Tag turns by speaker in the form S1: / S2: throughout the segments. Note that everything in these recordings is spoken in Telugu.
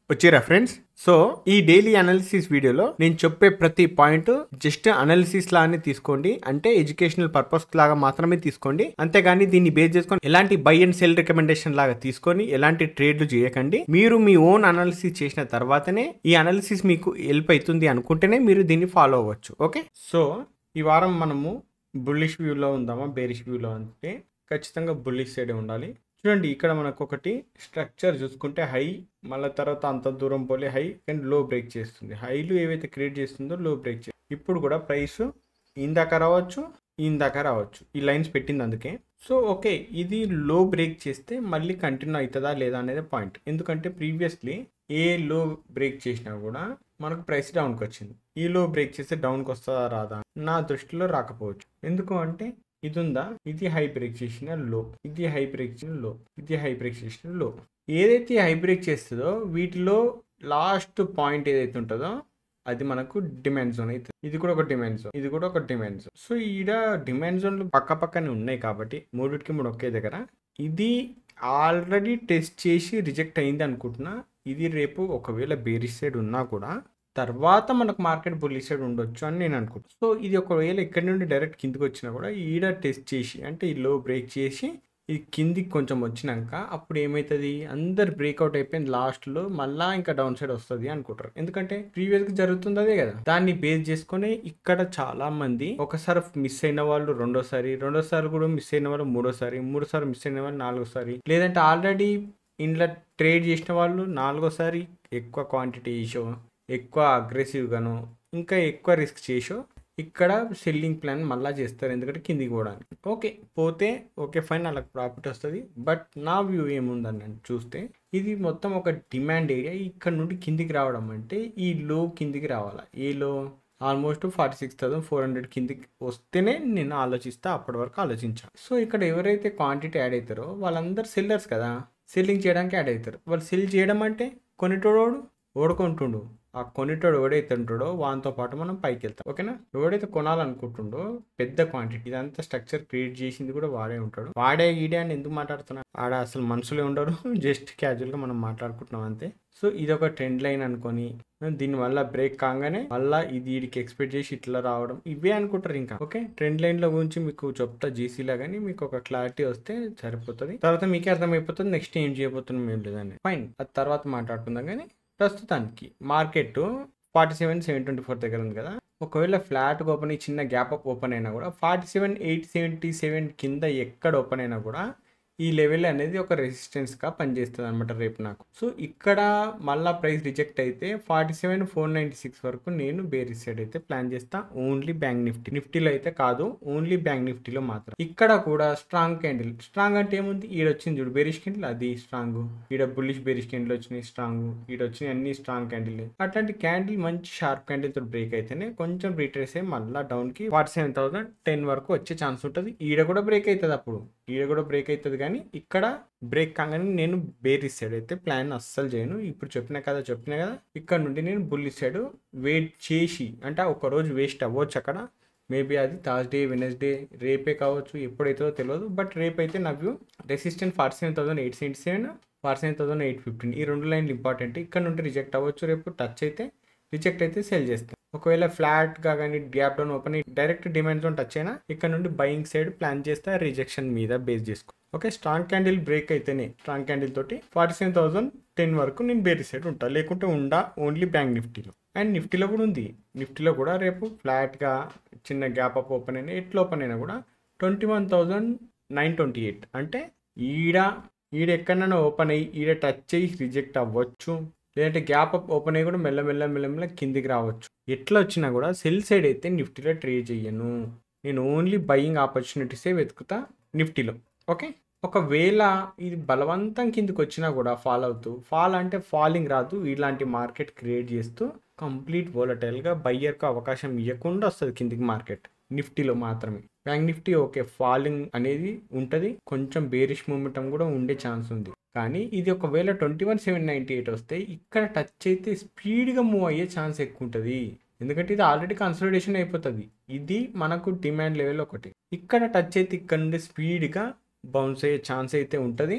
S1: వచ్చిరా ఫ్రెండ్స్ సో ఈ డైలీ అనాలిసిస్ వీడియోలో నేను చెప్పే ప్రతి పాయింట్ జస్ట్ అనాలిసిస్ లాగానే తీసుకోండి అంటే ఎడ్యుకేషనల్ పర్పస్ లాగా మాత్రమే తీసుకోండి అంతేగాని దీన్ని బేస్ చేసుకొని ఎలాంటి బై అండ్ సెల్ రికమెండేషన్ లాగా తీసుకొని ఎలాంటి ట్రేడ్లు చేయకండి మీరు మీ ఓన్ అనాలిసిస్ చేసిన తర్వాతనే ఈ అనాలిసిస్ మీకు హెల్ప్ అవుతుంది అనుకుంటేనే మీరు దీన్ని ఫాలో అవ్వచ్చు ఓకే సో ఈ వారం మనము బుల్లిష్ వ్యూలో ఉందామా బేరిష్ వ్యూలో అంటే ఖచ్చితంగా బుల్లిష్ సైడే ఉండాలి చూడండి ఇక్కడ మనకు ఒకటి స్ట్రక్చర్ చూసుకుంటే హై మళ్ళీ తర్వాత అంత దూరం పోలే హై అండ్ లో బ్రేక్ చేస్తుంది హైలు ఏవైతే క్రియేట్ చేస్తుందో లో బ్రేక్ చేస్తుంది ఇప్పుడు కూడా ప్రైస్ ఇందాక రావచ్చు ఇందాక రావచ్చు ఈ లైన్స్ పెట్టింది అందుకే సో ఓకే ఇది లో బ్రేక్ చేస్తే మళ్ళీ కంటిన్యూ అవుతుందా లేదా అనేది పాయింట్ ఎందుకంటే ప్రీవియస్లీ ఏ లో బ్రేక్ చేసినా కూడా మనకు ప్రైస్ డౌన్కి వచ్చింది ఈ లో బ్రేక్ చేస్తే డౌన్కి వస్తుందా రాదా నా దృష్టిలో రాకపోవచ్చు ఎందుకు అంటే ఇది ఉందా ఇది హై బ్రేక్ చేసిన లో ఇది హై బ్రేక్ చేసిన లో ఇది హై బ్రేక్ చేసిన లో ఏదైతే హై బ్రేక్ చేస్తుందో వీటిలో లాస్ట్ పాయింట్ ఏదైతే ఉంటుందో అది మనకు డిమాండ్ జోన్ అవుతుంది ఇది కూడా ఒక డిమాండ్ జోన్ ఇది కూడా ఒక డిమాండ్ జోన్ సో ఈడ డిమాండ్ జోన్లు పక్క పక్కనే ఉన్నాయి కాబట్టి మూడిటికి మూడు ఒకే దగ్గర ఇది ఆల్రెడీ టెస్ట్ చేసి రిజెక్ట్ అయింది అనుకుంటున్నా ఇది రేపు ఒకవేళ బేరిష్ సైడ్ ఉన్నా కూడా తర్వాత మనకు మార్కెట్ బుల్లి సైడ్ ఉండొచ్చు అని నేను అనుకుంటున్నాను సో ఇది ఒకవేళ ఇక్కడ నుండి డైరెక్ట్ కిందికి వచ్చినా కూడా ఈడ టెస్ట్ చేసి అంటే ఈ లో బ్రేక్ చేసి ఇది కిందికి కొంచెం వచ్చినాక అప్పుడు ఏమవుతుంది అందరు బ్రేక్అవుట్ అయిపోయింది లాస్ట్లో మళ్ళా ఇంకా డౌన్ సైడ్ వస్తుంది అనుకుంటారు ఎందుకంటే ప్రీవియస్గా జరుగుతుంది అదే కదా దాన్ని బేస్ చేసుకొని ఇక్కడ చాలా మంది ఒకసారి మిస్ అయిన వాళ్ళు రెండోసారి రెండోసారి కూడా మిస్ అయిన వాళ్ళు మూడోసారి మూడోసారి మిస్ అయిన వాళ్ళు నాలుగోసారి లేదంటే ఆల్రెడీ ఇంట్లో ట్రేడ్ చేసిన వాళ్ళు నాలుగోసారి ఎక్కువ క్వాంటిటీ చేసో ఎక్కువ అగ్రెసివ్గాను ఇంకా ఎక్కువ రిస్క్ చేసో ఇక్కడ సెల్లింగ్ ప్లాన్ మళ్ళీ చేస్తారు ఎందుకంటే కిందికి పోవడానికి ఓకే పోతే ఓకే ఫైన్ వాళ్ళకి ప్రాఫిట్ వస్తుంది బట్ నా వ్యూ ఏముందని చూస్తే ఇది మొత్తం ఒక డిమాండ్ ఏరియా ఇక్కడ నుండి కిందికి రావడం అంటే ఈ లో కిందికి రావాలా ఏ లో almost forty six thousand four hundred కిందికి వస్తేనే నేను ఆలోచిస్తా అప్పటి వరకు ఆలోచించాను సో ఇక్కడ ఎవరైతే క్వాంటిటీ యాడ్ అవుతారో వాళ్ళందరూ సెల్లర్స్ కదా సెల్లింగ్ చేయడానికి యాడ్ అవుతారు వాళ్ళు సెల్ చేయడం అంటే కొనేటోడు ఓడుకుంటుండు ఆ కొనేటోడు ఎవడైతే ఉంటాడో వానితో పాటు మనం పైకి వెళ్తాం ఓకేనా ఎవడైతే కొనాలనుకుంటుండో పెద్ద క్వాంటిటీ ఇదంతా స్ట్రక్చర్ క్రియేట్ చేసింది కూడా వాడే ఉంటాడు వాడే ఈడే అని ఎందుకు మాట్లాడుతున్నా ఆడ అసలు మనుషులే ఉండరు జస్ట్ క్యాజువల్గా మనం మాట్లాడుకుంటున్నాం అంతే సో ఇది ఒక ట్రెండ్ లైన్ అనుకొని దీనివల్ల బ్రేక్ కాగానే మళ్ళీ ఇది వీడికి ఎక్స్పెక్ట్ చేసి ఇట్లా రావడం ఇవే అనుకుంటారు ఇంకా ఓకే ట్రెండ్ లైన్ లో గురించి మీకు చెప్తా జీసీలా కానీ మీకు ఒక క్లారిటీ వస్తే సరిపోతుంది తర్వాత మీకే అర్థమైపోతుంది నెక్స్ట్ ఏం చేయబోతున్నాం ఏం లేదని ఫైన్ అది తర్వాత మాట్లాడుకుందాం కానీ ప్రస్తుతానికి market forty seven seven twenty four దగ్గర ఉంది కదా ఒకవేళ ఫ్లాట్ ఓపెన్ అయ్యి చిన్న గ్యాప్ అప్ ఓపెన్ అయినా కూడా forty seven eight seventy seven కింద ఎక్కడ ఓపెన్ అయినా కూడా ఈ లెవెల్ అనేది ఒక రెసిస్టెన్స్గా పనిచేస్తుంది అనమాట రేపు నాకు సో ఇక్కడ మళ్ళా ప్రైస్ రిజెక్ట్ అయితే forty seven four ninety six వరకు నేను బేరీ సైడ్ అయితే ప్లాన్ చేస్తా ఓన్లీ బ్యాంక్ నిఫ్టీ నిఫ్టీలో అయితే కాదు ఓన్లీ బ్యాంక్ నిఫ్టీలో మాత్రం ఇక్కడ కూడా స్ట్రాంగ్ క్యాండిల్ స్ట్రాంగ్ అంటే ఏముంది ఈడ వచ్చింది చూడు బేరిష్ క్యాండిల్ అది స్ట్రాంగ్ ఈడ బుల్లిష్ బేరిష్ క్యాండిల్ వచ్చినాయి స్ట్రాంగ్ ఈడ వచ్చినాయి అన్ని స్ట్రాంగ్ క్యాండిల్ అట్లాంటి క్యాండిల్ మంచి షార్ప్ క్యాండిల్ తో బ్రేక్ అయితేనే కొంచెం రీట్రేస్ అయ్యి మళ్ళీ డౌన్ కి ఫార్టీ సెవెన్ థౌసండ్ టెన్ వరకు వచ్చే ఛాన్స్ ఉంటుంది ఈడ కూడా బ్రేక్ అవుతుంది అప్పుడు ఈడ కూడా బ్రేక్ అవుతుంది కానీ ఇక్కడ బ్రేక్ కాగానే నేను బేరీ సైడ్ అయితే ప్లాన్ అస్సలు చేయను ఇప్పుడు చెప్పిన కదా చెప్పిన కదా ఇక్కడ నుండి నేను బుల్లి సైడ్ వెయిట్ చేసి అంటే ఒక రోజు వేస్ట్ అవ్వచ్చు అక్కడ మేబీ అది థర్స్డే వెనస్డే రేపే కావచ్చు ఎప్పుడైతుందో తెలియదు బట్ రేపు అయితే నా view resistant forty seven thousand eight seventy seven forty seven thousand eight fifteen ఈ రెండు లైన్లు ఇంపార్టెంట్ ఇక్కడ నుండి రిజెక్ట్ అవ్వచ్చు రేపు టచ్ అయితే రిజెక్ట్ అయితే సెల్ చేస్తాను ఒకవేళ ఫ్లాట్గా కానీ gap down open direct demand zone touch అయినా ఇక్కడ నుండి బయింగ్ సైడ్ ప్లాన్ చేస్తే రిజెక్షన్ మీద బేస్ చేసుకో ఓకే స్ట్రాంగ్ క్యాండిల్ బ్రేక్ అయితేనే స్ట్రాంగ్ క్యాండిల్ తోటి ఫార్టీ సెవెన్ థౌసండ్ టెన్ వరకు నేను బేరీ సైడ్ ఉంటా లేకుంటే ఉండా ఓన్లీ బ్యాంక్ నిఫ్టీలో అండ్ నిఫ్టీలో కూడా ఉంది నిఫ్టీలో కూడా రేపు ఫ్లాట్గా చిన్న గ్యాప్ అప్ ఓపెన్ అయినా ఎట్లా ఓపెన్ అయినా కూడా twenty one thousand nine twenty eight అంటే ఈడ ఈడ ఎక్కడైనా ఓపెన్ అయ్యి ఈడ టచ్ అయ్యి రిజెక్ట్ అవ్వచ్చు లేదంటే గ్యాప్ అప్ ఓపెన్ అయ్యి కూడా మెల్లమెల్ల మెల్లమెల్ల కిందికి రావచ్చు ఎట్లా వచ్చినా కూడా సెల్ సైడ్ అయితే నిఫ్టీలో ట్రేడ్ చేయను నేను ఓన్లీ బయింగ్ ఆపర్చునిటీసే వెతుకుతా నిఫ్టీలో ఓకే ఒకవేళ ఇది బలవంతం కిందికి వచ్చినా కూడా ఫాల్ అవుతూ ఫాల్ అంటే ఫాలింగ్ రాదు ఇలాంటి మార్కెట్ క్రియేట్ చేస్తూ కంప్లీట్ వోలటైల్గా బయ్యర్కు అవకాశం ఇవ్వకుండా వస్తుంది కిందికి మార్కెట్ నిఫ్టీలో మాత్రమే బ్యాంక్ నిఫ్టీ ఓకే ఫాలింగ్ అనేది ఉంటుంది కొంచెం బేరిష్ మూమెంటం కూడా ఉండే ఛాన్స్ ఉంది కానీ ఇది ఒకవేళ twenty one seven ninety eight వస్తే ఇక్కడ టచ్ అయితే స్పీడ్గా మూవ్ అయ్యే ఛాన్స్ ఎక్కువ ఉంటుంది ఎందుకంటే ఇది ఆల్రెడీ కన్సల్టేషన్ అయిపోతుంది ఇది మనకు డిమాండ్ లెవెల్ ఒకటి ఇక్కడ టచ్ అయితే ఇక్కడ నుండి స్పీడ్గా బౌన్స్ అయ్యే ఛాన్స్ అయితే ఉంటుంది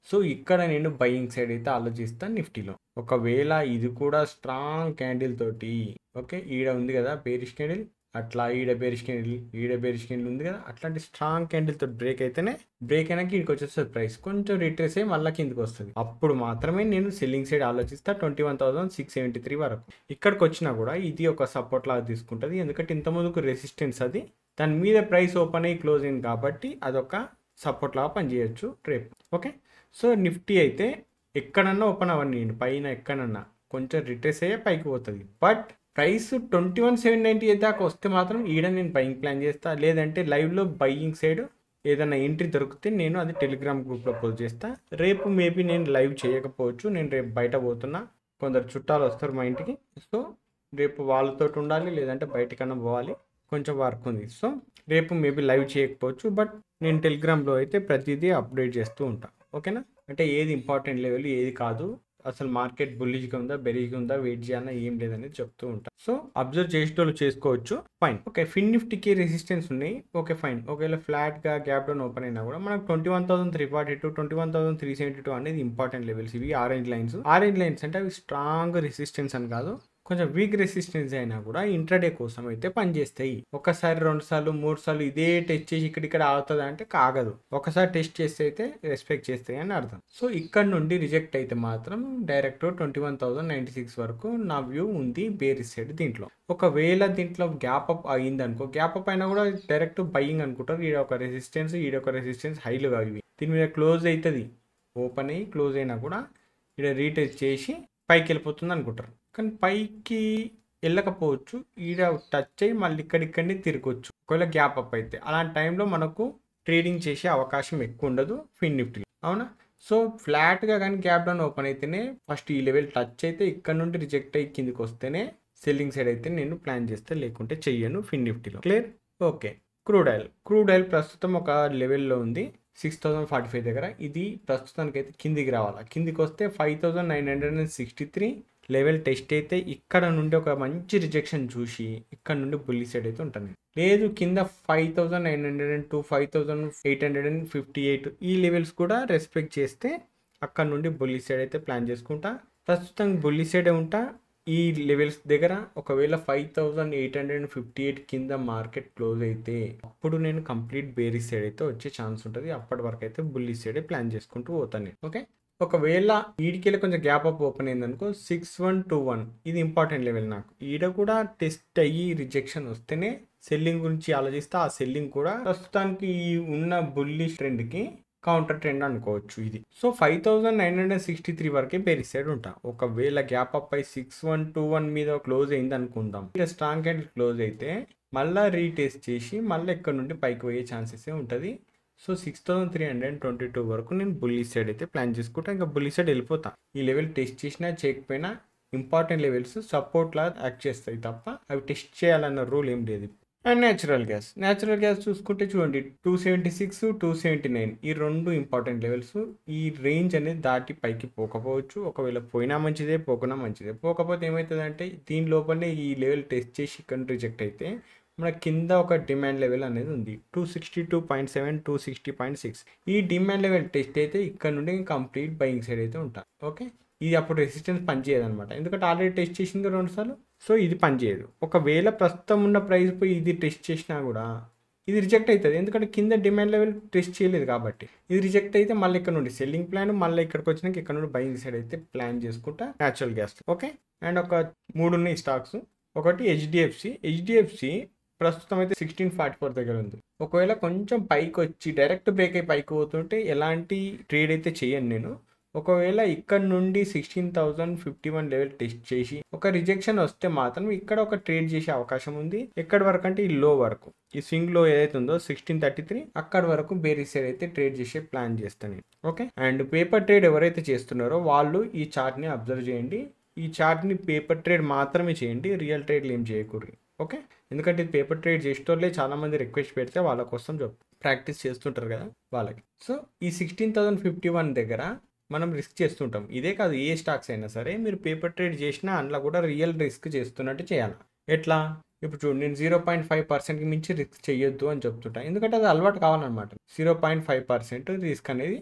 S1: సో ఇక్కడ నేను బయింగ్ సైడ్ అయితే ఆలోచిస్తాను నిఫ్టీలో ఒకవేళ ఇది కూడా స్ట్రాంగ్ క్యాండిల్ తోటి ఓకే ఈడ ఉంది కదా బేరిష్ క్యాండిల్ అట్లా ఈడ బేరిష్ క్యాండిల్ ఈడ బేరిష్ క్యాండిల్ ఉంది కదా అట్లాంటి స్ట్రాంగ్ క్యాండిల్ తోటి బ్రేక్ అయితేనే బ్రేక్ అయినాక ఇక్కడికి వచ్చేస్తుంది ప్రైస్ కొంచెం రిట్రేస్ అయ్యి మళ్ళీ కిందకి వస్తుంది అప్పుడు మాత్రమే నేను సెల్లింగ్ సైడ్ ఆలోచిస్తా twenty one thousand six seventy three వరకు ఇక్కడికి వచ్చినా కూడా ఇది ఒక సపోర్ట్ లాగా తీసుకుంటుంది ఎందుకంటే ఇంత ముందుకు రెసిస్టెన్స్ అది దాని మీద ప్రైస్ ఓపెన్ అయ్యి క్లోజ్ అయింది కాబట్టి అదొక సపోర్ట్ లాగా పనిచేయచ్చు రేపు ఓకే సో నిఫ్టీ అయితే ఎక్కడన్నా ఓపెన్ అవ్వండి పైన ఎక్కడన్నా కొంచెం రిట్రేస్ అయ్యే పైకి పోతుంది but price twenty one seven ninety దాకా వస్తే మాత్రం ఈడ నేను బయింగ్ ప్లాన్ చేస్తా లేదంటే లైవ్లో బయింగ్ సైడ్ ఏదైనా ఎంట్రీ దొరికితే నేను అది టెలిగ్రామ్ గ్రూప్లో పోస్ట్ చేస్తా రేపు మేబీ నేను లైవ్ చేయకపోవచ్చు నేను రేపు బయట పోతున్నా కొందరు చుట్టాలు వస్తారు మా ఇంటికి సో రేపు వాళ్ళతో ఉండాలి లేదంటే బయటకన్నా పోవాలి కొంచెం వర్క్ ఉంది సో రేపు మేబీ లైవ్ చేయకపోవచ్చు బట్ నేను టెలిగ్రామ్లో అయితే ప్రతిదీ అప్డేట్ చేస్తూ ఉంటాను ఓకేనా అంటే ఏది ఇంపార్టెంట్ లెవెల్ ఏది కాదు అసలు మార్కెట్ బుల్లిష్గా ఉందా బెరిష్గా ఉందా వెయిట్ చేయాలా ఏం లేదనేది చెప్తూ ఉంటా సో అబ్జర్వ్ చేసేటోళ్ళు చేసుకోవచ్చు ఫైన్ ఓకే ఫిన్ నిఫ్టీకి రెసిస్టెన్స్ ఉన్నాయి ఓకే ఫైన్ ఒకవేళ ఫ్లాట్గా గ్యాప్ డౌన్ ఓపెన్ అయినా కూడా మనకు twenty one thousand three forty two twenty one thousand three seventy two అనేది ఇంపార్టెంట్ లెవెల్స్ ఇవి ఆరెంజ్ లైన్స్ ఆరెంజ్ లైన్స్ అంటే అవి స్ట్రాంగ్ రెసిస్టెన్స్ అని కాదు కొంచెం వీక్ రెసిస్టెన్స్ అయినా కూడా ఇంట్రాడే కోసం అయితే పనిచేస్తాయి ఒకసారి రెండు సార్లు మూడు సార్లు ఇదే టెస్ట్ చేసి ఇక్కడ ఇక్కడ ఆగుతుంది అంటే కాగదు ఒకసారి టెస్ట్ చేస్తే అయితే రెస్పెక్ట్ చేస్తాయి అని అర్థం సో ఇక్కడ నుండి రిజెక్ట్ అయితే మాత్రం direct twenty one thousand ninety six వరకు నా వ్యూ ఉంది బేరీ సైడ్ దీంట్లో ఒకవేళ దీంట్లో గ్యాప్ అప్ అయింది అనుకో గ్యాప్ అప్ అయినా కూడా డైరెక్ట్ బయింగ్ అనుకుంటారు ఈడ ఒక రెసిస్టెన్స్ ఈడ ఒక రెసిస్టెన్స్ హైలుగా ఇవి దీని మీద క్లోజ్ అవుతుంది ఓపెన్ అయ్యి క్లోజ్ అయినా కూడా ఈడ రీటెస్ట్ చేసి పైకి వెళ్ళిపోతుంది అనుకుంటారు కానీ పైకి వెళ్ళకపోవచ్చు ఈడ టచ్ అయ్యి మళ్ళీ ఇక్కడిక్కడిని తిరగొచ్చు ఒకవేళ గ్యాప్ అప్ అయితే అలాంటి టైంలో మనకు ట్రేడింగ్ చేసే అవకాశం ఎక్కువ ఉండదు ఫిన్ నిఫ్టీలో అవునా సో ఫ్లాట్గా కానీ గ్యాప్ డౌన్ ఓపెన్ అయితేనే ఫస్ట్ ఈ లెవెల్ టచ్ అయితే ఇక్కడ నుండి రిజెక్ట్ అయ్యి కిందికి వస్తేనే సెల్లింగ్ సైడ్ అయితే నేను ప్లాన్ చేస్తే లేకుంటే చెయ్యను ఫిన్ నిఫ్టీలో clear okay crude oil crude oil ప్రస్తుతం ఒక లెవెల్లో ఉంది సిక్స్ థౌసండ్ ఫార్టీ ఫైవ్ దగ్గర ఇది ప్రస్తుతానికి అయితే కిందికి రావాలి కిందికి వస్తే five thousand nine hundred and sixty three level test అయితే ఇక్కడ నుండి ఒక మంచి రిజెక్షన్ చూసి ఇక్కడ నుండి బుల్లి సైడ్ అయితే ఉంటుంది లేదు కింద five thousand nine hundred and two five thousand eight hundred and fifty eight ఈ లెవెల్స్ కూడా రెస్పెక్ట్ చేస్తే అక్కడ నుండి బుల్లి సైడ్ అయితే ప్లాన్ చేసుకుంటా ప్రస్తుతం బుల్లి సైడే ఉంటా ఈ లెవెల్స్ దగ్గర ఒకవేళ five thousand eight hundred and fifty eight కింద మార్కెట్ క్లోజ్ అయితే అప్పుడు నేను కంప్లీట్ బేరీ సైడ్ అయితే వచ్చే ఛాన్స్ ఉంటుంది అప్పటి వరకు అయితే బుల్లి సైడే ప్లాన్ చేసుకుంటూ పోతాను నేను ఓకే ఒకవేళ ఈడికెళ్ళి కొంచెం గ్యాప్ అప్ ఓపెన్ అయిందనుకో సిక్స్ వన్ టూ వన్ ఇది ఇంపార్టెంట్ లెవెల్ నాకు ఈడ కూడా టెస్ట్ అయ్యి రిజెక్షన్ వస్తేనే సెల్లింగ్ గురించి ఆలోచిస్తే ఆ సెల్లింగ్ కూడా ప్రస్తుతానికి ఈ ఉన్న బుల్లి ట్రెండ్కి కౌంటర్ ట్రెండ్ అనుకోవచ్చు ఇది so five thousand nine hundred sixty three వరకే బేరీ సైడ్ ఉంటా ఒకవేళ గ్యాప్ అప్ అయి సిక్స్ వన్ టూ వన్ మీద క్లోజ్ అయింది అనుకుందాం ఇక స్ట్రాంగ్ క్యాండిల్ క్లోజ్ అయితే మళ్ళీ రీటెస్ట్ చేసి మళ్ళీ ఇక్కడ నుండి పైకి పోయే ఛాన్సెస్ ఉంటుంది so six thousand three hundred twenty two వరకు నేను బుల్లీ సైడ్ అయితే ప్లాన్ చేసుకుంటా ఇంకా బుల్లీ సైడ్ వెళ్ళిపోతా ఈ లెవెల్ టెస్ట్ చేసినా చేయకపోయినా ఇంపార్టెంట్ లెవెల్స్ సపోర్ట్ లా యాక్ట్ చేస్తాయి తప్ప అవి టెస్ట్ చేయాలన్న రూల్ ఏం లేదు and natural gas natural gas చూసుకుంటే చూడండి two seventy six two seventy nine ఈ రెండు ఇంపార్టెంట్ లెవెల్స్ ఈ రేంజ్ అనేది దాటి పైకి పోకపోవచ్చు ఒకవేళ పోయినా మంచిదే పోకున్నా మంచిదే పోకపోతే ఏమవుతుందంటే దీని లోపలనే ఈ లెవెల్ టెస్ట్ చేసి ఇక్కడ రిజెక్ట్ అయితే మన కింద ఒక డిమాండ్ లెవెల్ అనేది ఉంది two sixty two point seven two sixty point six ఈ డిమాండ్ లెవెల్ టెస్ట్ అయితే ఇక్కడ నుండి కంప్లీట్ బయింగ్ సైడ్ అయితే ఉంటాం ఓకే ఇది అప్పుడు రెసిస్టెన్స్ పనిచేయదు అనమాట ఎందుకంటే ఆల్రెడీ టెస్ట్ చేసింది రెండు సార్లు సో ఇది పనిచేయదు ఒకవేళ ప్రస్తుతం ఉన్న ప్రైస్ పోయి ఇది టెస్ట్ చేసినా కూడా ఇది రిజెక్ట్ అవుతుంది ఎందుకంటే కింద డిమాండ్ లెవెల్ టెస్ట్ చేయలేదు కాబట్టి ఇది రిజెక్ట్ అయితే మళ్ళీ ఇక్కడ నుండి సెల్లింగ్ ప్లాన్ మళ్ళీ ఇక్కడికి వచ్చినాక ఇక్కడ నుండి బయింగ్ సైడ్ అయితే ప్లాన్ చేసుకుంటా న్యాచురల్ గ్యాస్ ఓకే అండ్ ఒక మూడు ఉన్నాయి స్టాక్స్ ఒకటి హెచ్డిఎఫ్సి హెచ్డిఎఫ్సి ప్రస్తుతం అయితే సిక్స్టీన్ ఫార్టీ ఫోర్ దగ్గర ఉంది ఒకవేళ కొంచెం పైకి వచ్చి డైరెక్ట్ బ్రేక్ అయి పైకి పోతుంటే ఎలాంటి ట్రేడ్ అయితే చేయను నేను ఒకవేళ ఇక్కడ నుండి sixteen thousand fifty one level test చేసి ఒక రిజెక్షన్ వస్తే మాత్రం ఇక్కడ ఒక ట్రేడ్ చేసే అవకాశం ఉంది ఎక్కడి వరకు అంటే ఈ లో వరకు ఈ స్వింగ్ లో ఏదైతే ఉందో సిక్స్టీన్ థర్టీ త్రీ అక్కడ వరకు బేరీ సైడ్ అయితే ట్రేడ్ చేసే ప్లాన్ చేస్తాను నేను ఓకే అండ్ పేపర్ ట్రేడ్ ఎవరైతే చేస్తున్నారో వాళ్ళు ఈ చార్ట్ ని అబ్జర్వ్ చేయండి ఈ చార్ట్ ని పేపర్ ట్రేడ్ మాత్రమే చేయండి రియల్ ట్రేడ్లు ఏం చేయకూడదు ఓకే ఎందుకంటే ఇది పేపర్ ట్రేడ్ చేసేటోళ్ళే చాలా మంది రిక్వెస్ట్ పెడితే వాళ్ళ కోసం ప్రాక్టీస్ చేస్తుంటారు కదా వాళ్ళకి సో ఈ సిక్స్టీన్ థౌసండ్ ఫిఫ్టీ వన్ దగ్గర మనం రిస్క్ చేస్తుంటాం ఇదే కాదు ఏ స్టాక్స్ అయినా సరే మీరు పేపర్ ట్రేడ్ చేసినా అందులో కూడా రియల్ రిస్క్ చేస్తున్నట్టు చేయాలి ఎట్లా ఇప్పుడు చూడు నేను జీరో పాయింట్ ఫైవ్ పర్సెంట్కి మించి రిస్క్ చేయొద్దు అని చెప్తుంటా ఎందుకంటే అది అలవాటు కావాలన్నమాట zero point five percent risk అనేది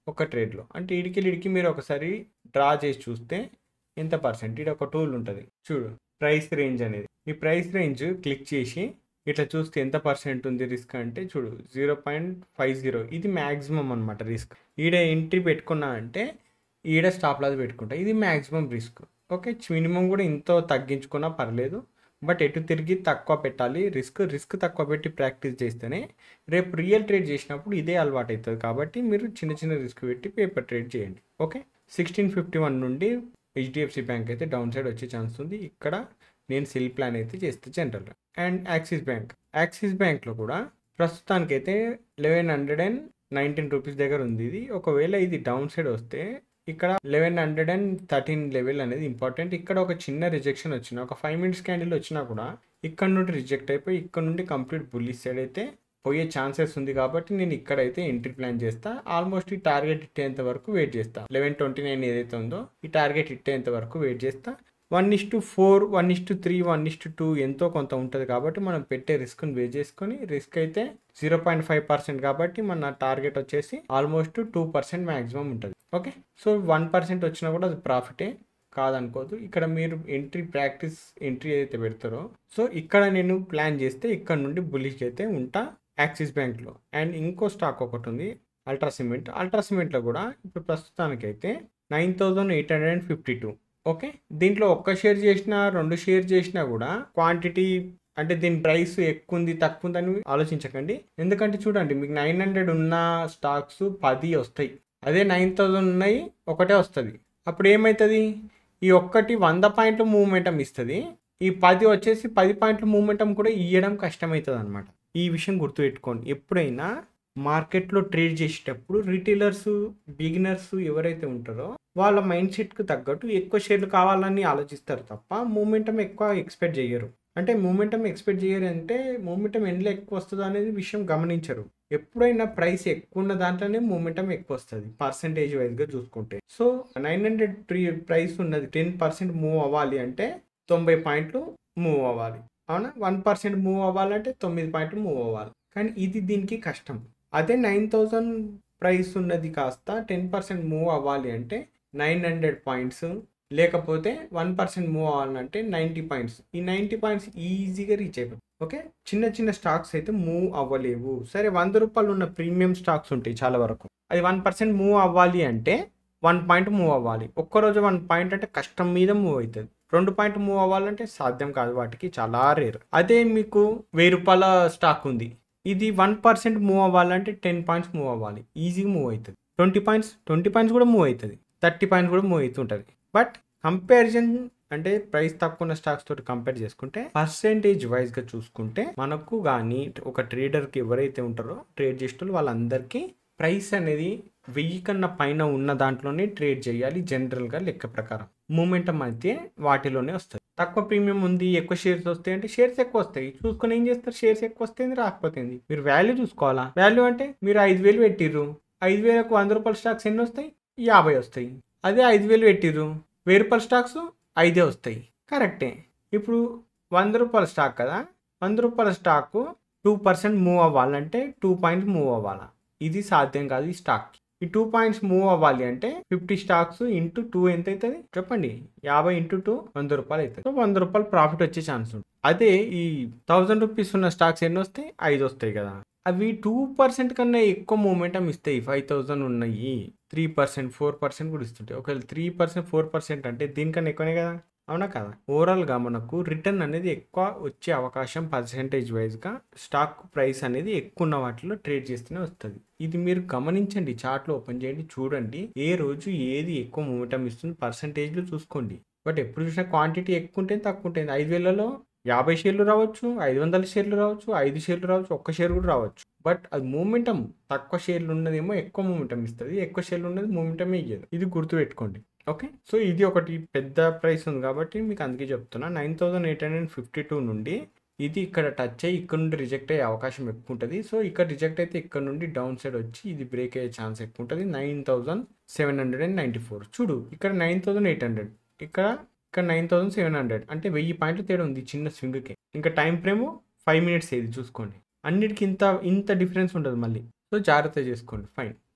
S1: ఒక ట్రేడ్లో అంటే ఇడికి ఇడికి మీరు ఒకసారి డ్రా చేసి చూస్తే ఎంత పర్సెంట్ ఇది ఒక టూల్ ఉంటుంది చూడు ప్రైస్ రేంజ్ అనేది ఈ ప్రైస్ రేంజ్ క్లిక్ చేసి ఇట్లా చూస్తే ఎంత పర్సెంట్ ఉంది రిస్క్ అంటే చూడు జీరో పాయింట్ ఫైవ్ జీరో ఇది మ్యాక్సిమం అనమాట రిస్క్ ఈడ ఎంట్రీ పెట్టుకున్నా అంటే ఈడ స్టాప్ లాస్ పెట్టుకుంటా ఇది మ్యాక్సిమం రిస్క్ ఓకే మినిమం కూడా ఇంతో తగ్గించుకున్నా పర్లేదు బట్ ఎటు తిరిగి తక్కువ పెట్టాలి రిస్క్ రిస్క్ తక్కువ పెట్టి ప్రాక్టీస్ చేస్తేనే రేపు రియల్ ట్రేడ్ చేసినప్పుడు ఇదే అలవాటు అవుతుంది కాబట్టి మీరు చిన్న చిన్న రిస్క్ పెట్టి పేపర్ ట్రేడ్ చేయండి ఓకే సిక్స్టీన్ ఫిఫ్టీ వన్ నుండి హెచ్డిఎఫ్సి బ్యాంక్ అయితే డౌన్ సైడ్ వచ్చే ఛాన్స్ ఉంది ఇక్కడ నేను సెల్ ప్లాన్ అయితే చేస్తే general and Axis bank Axis బ్యాంక్లో కూడా ప్రస్తుతానికైతే eleven hundred and nineteen rupees దగ్గర ఉంది ఇది ఒకవేళ ఇది డౌన్ సైడ్ వస్తే ఇక్కడ eleven hundred and thirteen level అనేది ఇంపార్టెంట్ ఇక్కడ ఒక చిన్న రిజెక్షన్ వచ్చిన ఒక ఫైవ్ మినిట్స్ క్యాండిల్ వచ్చినా కూడా ఇక్కడ నుండి రిజెక్ట్ అయిపోయి ఇక్కడ నుండి కంప్లీట్ బుల్లిష్ సైడ్ అయితే పోయే ఛాన్సెస్ ఉంది కాబట్టి నేను ఇక్కడైతే ఎంట్రీ ప్లాన్ చేస్తా ఆల్మోస్ట్ ఈ టార్గెట్ ఇట్టేంత వరకు వెయిట్ చేస్తా లెవెన్ ట్వంటీ నైన్ ఏదైతే ఉందో ఈ టార్గెట్ ఇట్టేంత వరకు వెయిట్ చేస్తా one is to four one is to three one is to two ఎంతో కొంత ఉంటుంది కాబట్టి మనం పెట్టే రిస్క్ని బేస్ చేసుకొని రిస్క్ అయితే జీరో పాయింట్ ఫైవ్ పర్సెంట్ కాబట్టి మన టార్గెట్ వచ్చేసి ఆల్మోస్ట్ టూ పర్సెంట్ మ్యాక్సిమం ఉంటుంది ఓకే సో వన్ పర్సెంట్ వచ్చినా కూడా అది ప్రాఫిటే కాదనుకోదు ఇక్కడ మీరు ఎంట్రీ ప్రాక్టీస్ ఎంట్రీ ఏదైతే పెడతారో సో ఇక్కడ నేను ప్లాన్ చేస్తే ఇక్కడ నుండి బులిష్ అయితే ఉంటా యాక్సిస్ బ్యాంక్లో అండ్ ఇంకో స్టాక్ ఒకటి ఉంది అల్ట్రా సిమెంట్ అల్ట్రా సిమెంట్లో కూడా ఇప్పుడు ప్రస్తుతానికైతే nine thousand eight hundred and fifty two okay దీంట్లో ఒక్క షేర్ చేసినా రెండు షేర్ చేసినా కూడా క్వాంటిటీ అంటే దీని ప్రైస్ ఎక్కువ ఉంది తక్కువ ఉంది అని ఆలోచించకండి ఎందుకంటే చూడండి మీకు నైన్ హండ్రెడ్ ఉన్న స్టాక్స్ పది వస్తాయి అదే నైన్ థౌజండ్ ఉన్నాయి ఒకటే వస్తుంది అప్పుడు ఏమవుతుంది ఈ ఒక్కటి వంద పాయింట్ల మూమెంటం ఇస్తుంది ఈ పది వచ్చేసి పది పాయింట్ల మూమెంటం కూడా ఇవ్వడం కష్టమవుతుంది అనమాట ఈ విషయం గుర్తుపెట్టుకోండి ఎప్పుడైనా మార్కెట్లో ట్రేడ్ చేసేటప్పుడు రిటైలర్స్ బిగినర్స్ ఎవరైతే ఉంటారో వాళ్ళ మైండ్ సెట్కి తగ్గట్టు ఎక్కువ షేర్లు కావాలని ఆలోచిస్తారు తప్ప మూమెంటం ఎక్కువ ఎక్స్పెక్ట్ చేయరు అంటే మూమెంటం ఎక్స్పెక్ట్ చేయరు అంటే మూమెంటం ఎండ్లో ఎక్కువ వస్తుందో అనేది విషయం గమనించరు ఎప్పుడైనా ప్రైస్ ఎక్కువ ఉన్న దాంట్లోనే మూమెంటం ఎక్కువ వస్తుంది పర్సంటేజ్ వైజ్గా చూసుకుంటే సో నైన్ హండ్రెడ్ ప్రైస్ ఉన్నది టెన్ పర్సెంట్ మూవ్ అవ్వాలి అంటే తొంభై పాయింట్లు మూవ్ అవ్వాలి అవునా వన్ పర్సెంట్ మూవ్ అవ్వాలంటే తొమ్మిది పాయింట్లు మూవ్ అవ్వాలి కానీ ఇది దీనికి కష్టం అదే నైన్ థౌజండ్ ప్రైస్ ఉన్నది కాస్త టెన్ పర్సెంట్ మూవ్ అవ్వాలి అంటే నైన్ హండ్రెడ్ పాయింట్స్ లేకపోతే వన్ పర్సెంట్ మూవ్ అవ్వాలంటే నైంటీ పాయింట్స్ ఈ నైంటీ పాయింట్స్ ఈజీగా రీచ్ అయిపోతుంది ఓకే చిన్న చిన్న స్టాక్స్ అయితే మూవ్ అవ్వలేవు సరే వంద రూపాయలు ఉన్న ప్రీమియం స్టాక్స్ ఉంటాయి చాలా వరకు అది వన్ పర్సెంట్ మూవ్ అవ్వాలి అంటే వన్ పాయింట్ మూవ్ అవ్వాలి ఒక్కరోజు వన్ పాయింట్ అంటే కష్టం మీద మూవ్ అవుతుంది రెండు పాయింట్ మూవ్ అవ్వాలంటే సాధ్యం కాదు వాటికి చాలా రేర్ అదే మీకు వెయ్యి రూపాయల స్టాక్ ఉంది ఇది వన్ పర్సెంట్ మూవ్ అవ్వాలంటే టెన్ పాయింట్స్ మూవ్ అవ్వాలి ఈజీగా మూవ్ అవుతుంది ట్వంటీ పాయింట్స్ ట్వంటీ పాయింట్స్ కూడా మూవ్ అవుతుంది థర్టీ పాయింట్స్ కూడా మూవ్ అవుతుంటుంది బట్ కంపారిజన్ అంటే ప్రైస్ తక్కువ ఉన్న స్టాక్స్ తోటి కంపేర్ చేసుకుంటే పర్సెంటేజ్ వైజ్గా చూసుకుంటే మనకు కానీ ఒక ట్రేడర్కి ఎవరైతే ఉంటారో ట్రేడ్ చేసిన వాళ్ళందరికీ ప్రైస్ అనేది వెయ్యి కన్నా పైన ఉన్న దాంట్లోనే ట్రేడ్ చేయాలి జనరల్గా లెక్క ప్రకారం మూమెంటం అయితే వాటిలోనే వస్తుంది తక్కువ ప్రీమియం ఉంది ఎక్కువ షేర్స్ వస్తాయి అంటే షేర్స్ ఎక్కువ వస్తాయి చూసుకొని ఏం చేస్తారు షేర్స్ ఎక్కువ వస్తుంది రాకపోతుంది మీరు వాల్యూ చూసుకోవాలా వాల్యూ అంటే మీరు ఐదు వేలు పెట్టిర్రు ఐదు వేలకు వంద రూపాయల స్టాక్స్ ఎన్ని వస్తాయి యాభై వస్తాయి అదే ఐదు వేలు పెట్టిర్రు వెయ్యి రూపాయల స్టాక్స్ ఐదే వస్తాయి కరెక్టే ఇప్పుడు వంద రూపాయల స్టాక్ కదా వంద రూపాయల స్టాక్ టూ పర్సెంట్ మూవ్ అవ్వాలంటే టూ పాయింట్స్ మూవ్ అవ్వాలా ఇది సాధ్యం కాదు ఈ స్టాక్ ఈ టూ పాయింట్స్ మూవ్ అవ్వాలి అంటే ఫిఫ్టీ స్టాక్స్ ఇంటూ టూ ఎంత అవుతుంది చెప్పండి యాభై ఇంటూ టూ వంద రూపాయలు అవుతుంది సో వంద రూపాయలు ప్రాఫిట్ వచ్చే ఛాన్స్ ఉంది అదే ఈ థౌజండ్ రూపీస్ ఉన్న స్టాక్స్ ఎన్ని వస్తాయి ఐదు వస్తాయి కదా అవి టూ పర్సెంట్ కన్నా ఎక్కువ మూమెంటం ఇస్తాయి ఫైవ్ థౌజండ్ ఉన్నాయి త్రీ పర్సెంట్ ఫోర్ పర్సెంట్ కూడా ఇస్తుంటాయి ఒకవేళ త్రీ పర్సెంట్ ఫోర్ పర్సెంట్ అంటే దీనికన్నా ఎక్కువనే కదా అవునా కదా ఓవరాల్గా మనకు రిటర్న్ అనేది ఎక్కువ వచ్చే అవకాశం పర్సెంటేజ్ వైజ్గా స్టాక్ ప్రైస్ అనేది ఎక్కువ ఉన్న వాటిలో ట్రేడ్ చేస్తేనే వస్తుంది ఇది మీరు గమనించండి చార్ట్లో ఓపెన్ చేయండి చూడండి ఏ రోజు ఏది ఎక్కువ మూమెంటం ఇస్తుంది పర్సంటేజ్లో చూసుకోండి బట్ ఎప్పుడు చూసినా క్వాంటిటీ ఎక్కువ ఉంటుంది తక్కువ ఉంటుంది ఐదు వేలలో యాభై షేర్లు రావచ్చు ఐదు వందల షేర్లు రావచ్చు ఐదు షేర్లు రావచ్చు ఒక్క షేర్ కూడా రావచ్చు బట్ అది మూమెంటం తక్కువ షేర్లు ఉన్నదేమో ఎక్కువ మూమెంటం ఇస్తుంది ఎక్కువ షేర్లు ఉన్నది మూమెంటమే ఇయ్యదు ఇది గుర్తుపెట్టుకోండి ఓకే సో ఇది ఒకటి పెద్ద ప్రైస్ ఉంది కాబట్టి మీకు అందుకే చెప్తున్నా nine thousand eight hundred fifty two నుండి ఇది ఇక్కడ టచ్ అయ్యి ఇక్కడ నుండి రిజెక్ట్ అయ్యే అవకాశం ఎక్కువ ఉంటుంది సో ఇక్కడ రిజెక్ట్ అయితే ఇక్కడ నుండి డౌన్ సైడ్ వచ్చి ఇది బ్రేక్ అయ్యే ఛాన్స్ ఎక్కువ ఉంటుంది nine thousand seven hundred and ninety four చూడు ఇక్కడ నైన్ థౌసండ్ ఎయిట్ హండ్రెడ్ ఇక్కడ ఇక్కడ నైన్ థౌసండ్ సెవెన్ హండ్రెడ్ అంటే వెయ్యి పాయింట్లు తేడా ఉంది చిన్న స్వింగ్కి ఇంకా టైం ఫ్రేమ్ ఫైవ్ మినిట్స్ ఏది చూసుకోండి అన్నిటికీ ఇంత ఇంత డిఫరెన్స్ ఉంటుంది మళ్ళీ సో జాగ్రత్త చేసుకోండి ఫైన్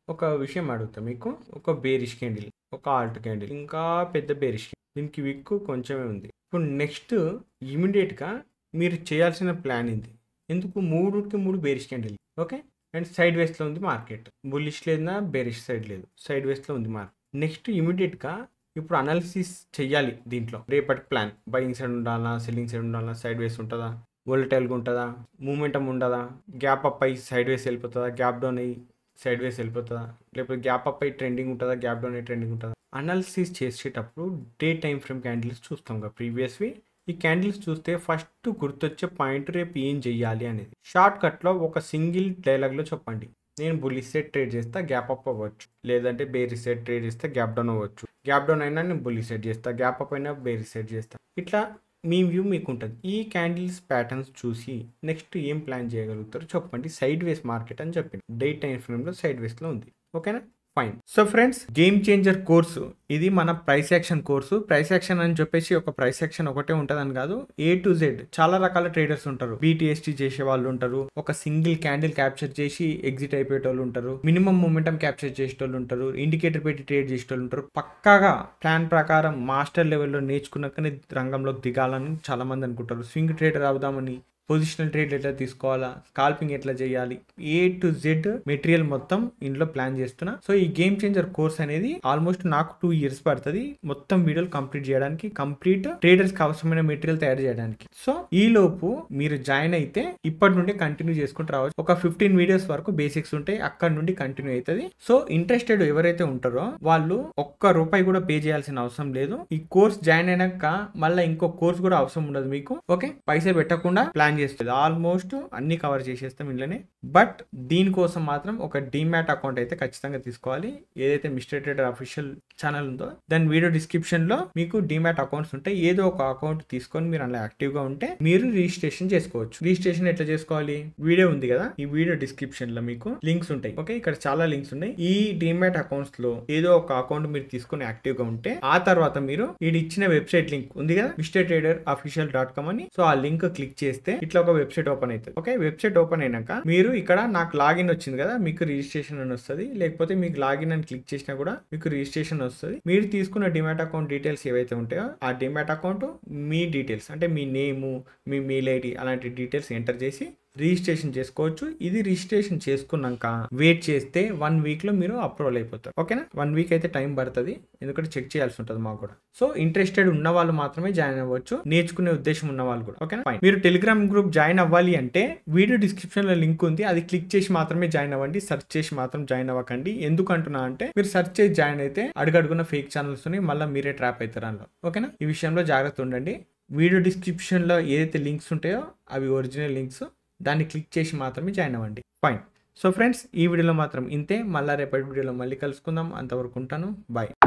S1: ఒక విషయం అడుగుతా మీకు ఒక బేరిష్ క్యాండిల్ ఒక ఆల్ట్ క్యాండిల్ ఇంకా పెద్ద బేరిష్ క్యాండిల్ దీనికి విక్కు కొంచెమే ఉంది ఇప్పుడు నెక్స్ట్ ఇమీడియట్గా మీరు చేయాల్సిన ప్లాన్ ఏంది ఎందుకు మూడుకి మూడు bearish candle okay and side వేస్ట్లో ఉంది మార్కెట్ బుల్లిష్ లేదన్నా బేరిష్ సైడ్ లేదు సైడ్ వేస్ట్లో ఉంది మార్కెట్ నెక్స్ట్ ఇమీడియట్గా ఇప్పుడు అనాలిసిస్ చెయ్యాలి దీంట్లో రేపటి ప్లాన్ బయింగ్ సైడ్ ఉండాలా సెల్లింగ్ సైడ్ ఉండాలా సైడ్ వేస్ ఉంటుందా వోల్టైల్గా ఉంటుందా మూమెంటం ఉండదా గ్యాప్ అప్ అయ్యి సైడ్ వేస్ వెళ్ళిపోతుందా గ్యాప్ డౌన్ అయ్యి సైడ్ వేస్ వెళ్ళిపోతుందా లేకపోతే గ్యాప్ అప్ అయ్యి ట్రెండింగ్ ఉంటుందా గ్యాప్ డౌన్ అయ్యి ట్రెండింగ్ ఉంటుందా అనాలిసిస్ చేసేటప్పుడు డే టైం ఫ్రేమ్ క్యాండిల్స్ చూస్తాం కదా ప్రీవియస్వి ఈ క్యాండిల్స్ చూస్తే ఫస్ట్ గుర్తొచ్చే పాయింట్ రేపు ఏం చెయ్యాలి అనేది షార్ట్ కట్లో ఒక సింగిల్ డైలాగ్లో చెప్పండి నేను బుల్లిష్ సెట్ ట్రేడ్ చేస్తా గ్యాప్ అప్ అవ్వచ్చు లేదంటే బేరీ సెట్ ట్రేడ్ చేస్తే గ్యాప్ డౌన్ అవ్వచ్చు గ్యాప్ డౌన్ అయినా నేను బుల్లిష్ సెట్ చేస్తా గ్యాప్ అప్ అయినా బేరీ సెట్ చేస్తా ఇట్లా మీ వ్యూ మీకు ఉంటుంది ఈ క్యాండిల్స్ ప్యాటర్న్స్ చూసి నెక్స్ట్ ఏం ప్లాన్ చేయగలుగుతారో చెప్పండి సైడ్ వేస్ మార్కెట్ అని చెప్పింది డే టైం ఫ్రేమ్లో సైడ్ వేస్లో ఉంది ఓకేనా fine so friends game changer course ఇది మన price action course price action అని చెప్పేసి ఒక ప్రైస్ యాక్షన్ ఒకటే ఉంటుందని కాదు ఏ టు జెడ్ చాలా రకాల ట్రేడర్స్ ఉంటారు బీటీఎస్టీ చేసే వాళ్ళు ఉంటారు ఒక సింగిల్ క్యాండిల్ క్యాప్చర్ చేసి ఎగ్జిట్ అయిపోయేటోళ్ళు ఉంటారు మినిమం మూమెంటం క్యాప్చర్ చేసేటోళ్ళు ఉంటారు ఇండికేటర్ పెట్టి ట్రేడ్ చేసేటోళ్ళు ఉంటారు పక్కాగా ప్లాన్ ప్రకారం మాస్టర్ లెవెల్లో నేర్చుకున్నాకనే రంగంలోకి దిగాలని చాలా మంది అనుకుంటారు స్వింగ్ ట్రేడర్ అవుదామని పొజిషనల్ ట్రేడ్ ఎట్లా తీసుకోవాలా స్కాల్పింగ్ ఎట్లా చేయాలి ఏ టు జెడ్ మెటీరియల్ మొత్తం ఇంట్లో ప్లాన్ చేస్తున్నా సో ఈ గేమ్ చేంజర్ కోర్స్ అనేది ఆల్మోస్ట్ నాకు టూ ఇయర్స్ పడుతుంది మొత్తం వీడియోలు కంప్లీట్ చేయడానికి కంప్లీట్ ట్రేడర్స్ కి అవసరమైన మెటీరియల్ తయారు చేయడానికి సో ఈ లోపు మీరు జాయిన్ అయితే ఇప్పటి నుండి కంటిన్యూ చేసుకుంటూ రావచ్చు ఒక ఫిఫ్టీన్ వీడియోస్ వరకు బేసిక్స్ ఉంటాయి అక్కడ నుండి కంటిన్యూ అవుతుంది సో ఇంట్రెస్టెడ్ ఎవరైతే ఉంటారో వాళ్ళు ఒక్క రూపాయి కూడా పే చేయాల్సిన అవసరం లేదు ఈ కోర్స్ జాయిన్ అయినాక మళ్ళీ ఇంకో కోర్స్ కూడా అవసరం ఉండదు మీకు ఓకే పైసలు పెట్టకుండా ప్లాన్ చేస్తుంది ఆల్మోస్ట్ అన్ని కవర్ చేసేస్తాం ఇంట్లోనే బట్ దీనికోసం మాత్రం ఒక డిమాట్ అకౌంట్ అయితే ఖచ్చితంగా తీసుకోవాలి ఏదైతే మిస్టర్ ట్రేడర్ అఫీషియల్ ఛానల్ ఉందో దాని వీడియో డిస్క్రిప్షన్ లో మీకు డిమాట్ అకౌంట్స్ ఉంటాయి ఏదో ఒక అకౌంట్ తీసుకొని మీరు అలా యాక్టివ్ గా ఉంటే మీరు రిజిస్ట్రేషన్ చేసుకోవచ్చు రిజిస్ట్రేషన్ ఎట్లా చేసుకోవాలి వీడియో ఉంది కదా ఈ వీడియో డిస్క్రిప్షన్ లో మీకు లింక్స్ ఉంటాయి ఓకే ఇక్కడ చాలా లింక్స్ ఉన్నాయి ఈ డిమాట్ అకౌంట్స్ లో ఏదో ఒక అకౌంట్ మీరు తీసుకొని యాక్టివ్ గా ఉంటే ఆ తర్వాత మీరు ఈ ఇచ్చిన వెబ్సైట్ లింక్ ఉంది కదా mister trader official dot com అని సో ఆ లింక్ క్లిక్ చేస్తే ఇట్లా ఒక వెబ్సైట్ ఓపెన్ అవుతుంది ఓకే వెబ్సైట్ ఓపెన్ అయినాక మీరు ఇక్కడ నాకు లాగిన్ వచ్చింది కదా మీకు రిజిస్ట్రేషన్ అని వస్తుంది లేకపోతే మీకు లాగిన్ అని క్లిక్ చేసినా కూడా మీకు రిజిస్ట్రేషన్ వస్తుంది మీరు తీసుకున్న డిమాట్ అకౌంట్ డీటెయిల్స్ ఏవైతే ఉంటాయో ఆ డిమాట్ అకౌంట్ మీ డీటెయిల్స్ అంటే మీ నేము మీ మెయిల్ ఐడి అలాంటి డీటెయిల్స్ ఎంటర్ చేసి రిజిస్ట్రేషన్ చేసుకోవచ్చు ఇది రిజిస్ట్రేషన్ చేసుకున్నాక వెయిట్ చేస్తే వన్ వీక్ లో మీరు అప్రూవల్ అయిపోతారు ఓకేనా వన్ వీక్ అయితే టైం పడుతుంది ఎందుకంటే చెక్ చేయాల్సి ఉంటుంది మాకు కూడా సో ఇంట్రెస్టెడ్ ఉన్న వాళ్ళు మాత్రమే జాయిన్ అవ్వచ్చు నేర్చుకునే ఉద్దేశం ఉన్న వాళ్ళు కూడా ఓకేనా ఫైన్ మీరు టెలిగ్రామ్ గ్రూప్ జాయిన్ అవ్వాలి అంటే వీడియో డిస్క్రిప్షన్ లో లింక్ ఉంది అది క్లిక్ చేసి మాత్రమే జాయిన్ అవ్వండి సెర్చ్ చేసి మాత్రం జాయిన్ అవ్వకండి ఎందుకు అంటున్నా అంటే మీరు సెర్చ్ చేసి జాయిన్ అయితే అడుగడుగున్న ఫేక్ ఛానల్స్ మళ్ళీ మీరే ట్రాప్ అవుతారు అందులో ఓకేనా ఈ విషయంలో జాగ్రత్త ఉండండి వీడియో డిస్క్రిప్షన్లో ఏదైతే లింక్స్ ఉంటాయో అవి ఒరిజినల్ లింక్స్ దాన్ని క్లిక్ చేసి మాత్రమే జాయిన్ అవ్వండి ఫైన్ సో ఫ్రెండ్స్ ఈ వీడియోలో మాత్రం ఇంతే మళ్ళీ రేపటి వీడియోలో మళ్ళీ కలుసుకుందాం అంతవరకు ఉంటాను బాయ్